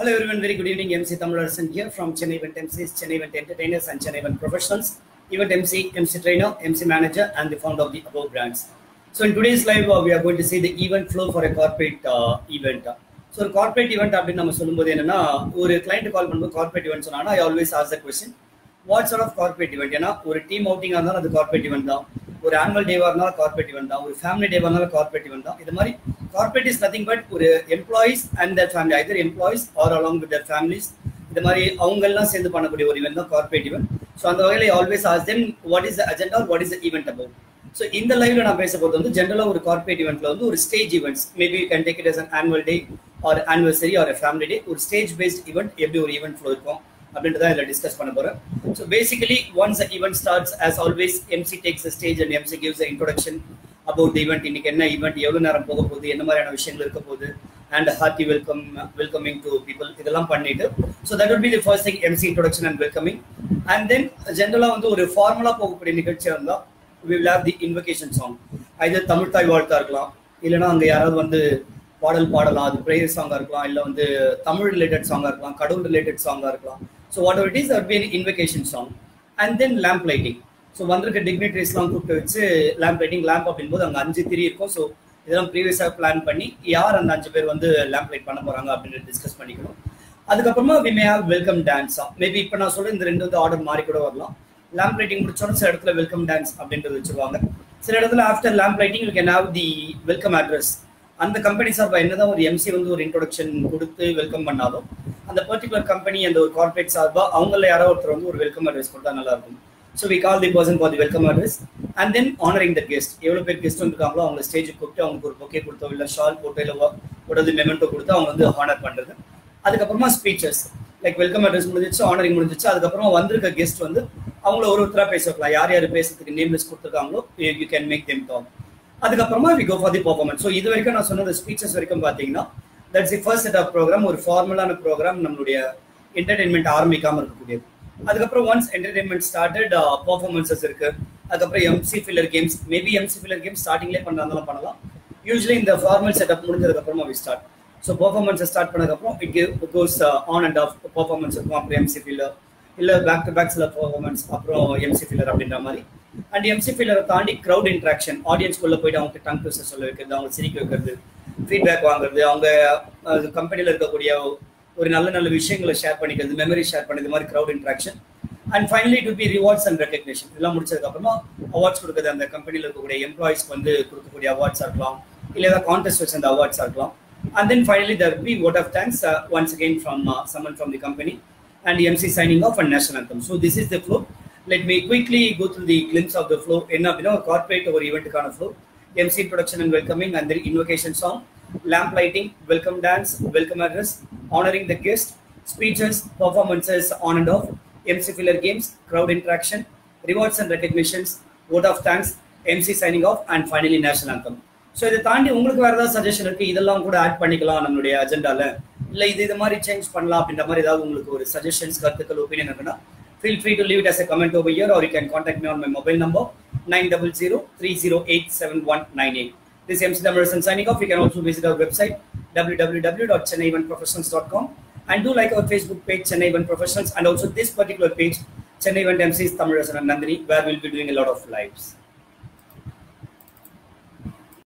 Hello everyone, very good evening. MC Tamilarasan here from Chennai Event MCs, Chennai Event Entertainers and Chennai Event Professionals, Event MC, MC Trainer, MC Manager and the founder of the above brands. So in today's live, uh, we are going to see the event flow for a corporate uh, event. So ஒரு corporate event அப்படின்னு நம்ம சொல்லும்போது என்னன்னா ஒரு client கால் பண்ணும்போது corporate event சொன்னா I always ask the question what sort of corporate event ஏன்னா ஒரு டீம் அவுட்டிங்காக இருந்தாலும் அது கார்பரேட் ஈவெண்ட் தான் ஒரு ஆனுவல் டேவாக இருந்தாலும் கார்பரேட் ஈவெண்ட் தான் ஒரு ஃபேமிலி டேவாக இருந்தாலும் கார்பரேட் ஈவெண்ட் தான் இது மாதிரி கார்பரேட் இஸ் நத்திங் பட் ஒரு employees and their family either employees are along with their families இந்த மாதிரி அவங்கெல்லாம் சேர்ந்து பண்ணக்கூடிய ஒரு ஈவெண்ட் தான் கார்பரேட் ஈவெண்ட் ஸோ அந்த வகையில் always ask then what is the agenda what is the event about so இந்த லைவ்ல நான் பேச போகிறது வந்து ஜென்ரலாக ஒரு கார்பரேட் ஈவெண்ட்ல வந்து ஒரு stage events maybe can take it as an annual day or anniversary or family day ஒரு ஸ்டேஜ் பேஸ்ட் ஈவெண்ட் எப்படி ஒரு ஈவெண்ட் ஃப்ளோ இருக்கும் அப்படின்றத இதில் டிஸ்கஸ் பண்ண போகிறேன் so basically once event starts as always MC takes stage and MC gives introduction about the event இன்னைக்கு என்ன ஈவெண்ட் எவ்வளோ நேரம் போக போகுது என்ன மாதிரியான விஷயங்கள் இருக்க போகுது and hearty welcome welcoming to people இதெல்லாம் பண்ணிட்டு so that will be the first thing MC introduction and welcoming and then ஜென்ரலாக வந்து ஒரு ஃபார்முலா போகக்கூடிய நிகழ்ச்சியாக இருந்தால் we will have the invocation song இது தமிழ் தாய் வாழ்த்தா இருக்கலாம் இல்லைன்னா அங்கே யாராவது வந்து பாடல் பாடலாம் அது ப்ரேயர் சாங்காக இருக்கலாம் இல்லை வந்து தமிழ் ரிலேட்டட் சாங்காக இருக்கலாம் கடவுள் ரிலேட்டட் சாங்காக இருக்கலாம் so whatever it is at be invocation song and then lamp lighting so வந்திருக்க டிக்னிட்டரிஸ்லாம் கூப்பிட்டு வச்சு லேம்ப் லைட்டிங் லேம்ப் அப்படின்போது அங்கே அஞ்சு திரி இருக்கும் ஸோ இதெல்லாம் ப்ரீவியஸாக பிளான் பண்ணி யார் அந்த அஞ்சு பேர் வந்து லேம்ப் லைட் பண்ண போகிறாங்க அப்படின்னு டிஸ்கஸ் பண்ணிக்கணும் அதுக்கப்புறமா வி மே ஹேவ் வெல்கம் டான்ஸா மேபி இப்போ நான் சொல்ற இந்த ரெண்டு வந்து ஆர்டர் மாறி கூட வரலாம் லேம்ப் லைட்டிங் முடிச்சோன்னு சில இடத்துல வெல்கம் டான்ஸ் அப்படின்றது வச்சிருவாங்க சில இடத்துல after lamp lighting you can have the welcome address அந்த கம்பெனி சார்பாக என்னதான் ஒரு எம்சி வந்து ஒரு இன்ட்ரோடக்ஷன் கொடுத்து வெல்கம் பண்ணாலும் அந்த பர்டிகுலர் கம்பெனி அந்த ஒரு கார்பரேட் சார்பாக அவங்கள யாரோ ஒருத்தர் வந்து ஒரு வெல்கம் அட்ரஸ் கொடுத்தா நல்லா இருக்கும் so we call the person for the welcome address and then honouring the guest எவ்வளோ பேர் கெஸ்ட் வந்துருக்காங்களோ அவங்க ஸ்டேஜுக்கு கூப்பிட்டு அவங்களுக்கு ஒரு பொக்கே கொடுத்தோ இல்லை ஷால் போட்டோ இல்லை உடது மெமெண்டோ கொடுத்து அவங்க வந்து ஹானர் பண்ணுறது அதுக்கப்புறமா ஸ்பீச்சஸ் லைக் வெல்கம் அட்ரஸ் முடிஞ்சிச்சு ஆனரிங் முடிஞ்சிச்சு அதுக்கப்புறமா வந்திருக்க கெஸ்ட் வந்து அவங்கள ஒரு ஒருத்தராக பேச வைக்கலாம் யார் யார் பேசுறதுக்கு நேம் லிஸ்ட் கொடுத்துருக்காங்களோ you can make them talk அதுக்கப்புறமா we go for the performance so இது வரைக்கும் நான் சொன்னது ஸ்பீச்சஸ் வரைக்கும் பார்த்தீங்கன்னா that's the first set of programme ஒரு ஃபார்மலான ப்ரோக்ராம் நம்மளுடைய என்டர்டைன்மெண்ட் ஆரம்பிக்காமல் இருக்கக்கூடியது அதுக்கப்புறம் ஒன்ஸ் என்டர்டைன்மெண்ட் ஸ்டார்டட் பர்ஃபார்மன்சஸ் இருக்கு அதுக்கப்புறம் MC filler games maybe MC filler games ஸ்டார்டிங்லேயே பண்ணுறதாலும் பண்ணலாம் யூஸ்வலி இந்த ஃபார்மல் செட்டப் முடிஞ்சதுக்கப்புறமா வி ஸ்டார்ட் ஸோ பர்ஃபார்மன்ஸை ஸ்டார்ட் பண்ணதுக்கப்புறம் it give goes on and off performance இருக்கும் அப்புறம் எம்சி ஃபில்லர் இல்லை பேக் டு பேக் சில பர்ஃபார்மன்ஸ் அப்புறம் எம்சி ஃபில்லர் அப்படின்ற மாதிரி அண்ட் எம்சி ஃபில்லரை தாண்டி க்ரௌட் இன்ட்ராக்ஷன் ஆடியன்ஸ்குள்ளே போயிட்டு அவங்க டங் ட்விஸ்டர் சொல்ல வைக்கிறது அவங்க சிரிக்க வைக்கிறது ஃபீட்பேக் வாங்குறது அவங்க கம்பெனியில் இருக்கக்கூடிய ஒரு நல்ல நல்ல விஷயங்களை ஷேர் பண்ணிக்கிறது மெமரி ஷேர் பண்ணது மாதிரி crowd interaction and finally to be rewards and recognition இதெல்லாம் முடிச்சதுக்கப்புறமா அவார்ட்ஸ் கொடுக்குறது அந்த கம்பெனியில் இருக்கக்கூடிய எம்ப்ளாயிஸ்க்கு வந்து கொடுக்கக்கூடிய அவார்ட்ஸாக இருக்கலாம் இல்லை ஏதாவது கான்டெஸ்ட் வச்சு அந்த அவார்ட்ஸாக இருக்கலாம் and then finally there be vote of thanks uh, once again from uh, someone from the company and MC signing off and national anthem. So this is the flow. Let me quickly go through the glimpse of the flow. என்ன அப்படின்னா ஒரு corporate ஒரு ஈவெண்ட்டுக்கான flow MC production and welcoming and then invocation song lamp lighting welcome dance welcome address honouring the guest speeches performances on and off MC filler games crowd interaction rewards and recognitions vote of thanks MC signing off and finally national anthem. So இதை தாண்டி உங்களுக்கு வேறு ஏதாவது suggestion இருக்குது இதெல்லாம் கூட add பண்ணிக்கலாம் நம்மளுடைய அஜெண்டாவில் இல்லை இது இது மாதிரி சேஞ்ச் பண்ணலாம் அப்படின்ற மாதிரி ஏதாவது உங்களுக்கு ஒரு சஜஷன்ஸ் கருத்துக்கள் ஒப்பீனியன் இருக்குன்னா feel free to leave it as a comment over here or you can contact me on my mobile number nine double zero three zero eight seven one nine eight This MC Damaran signing off. You can also visit our website www.chennaivanprofessionals.com and do like our Facebook page Chennai Event Professionals and also this particular page Chennai Event MCs Tamarasan and Nandini where we'll be doing a lot of lives.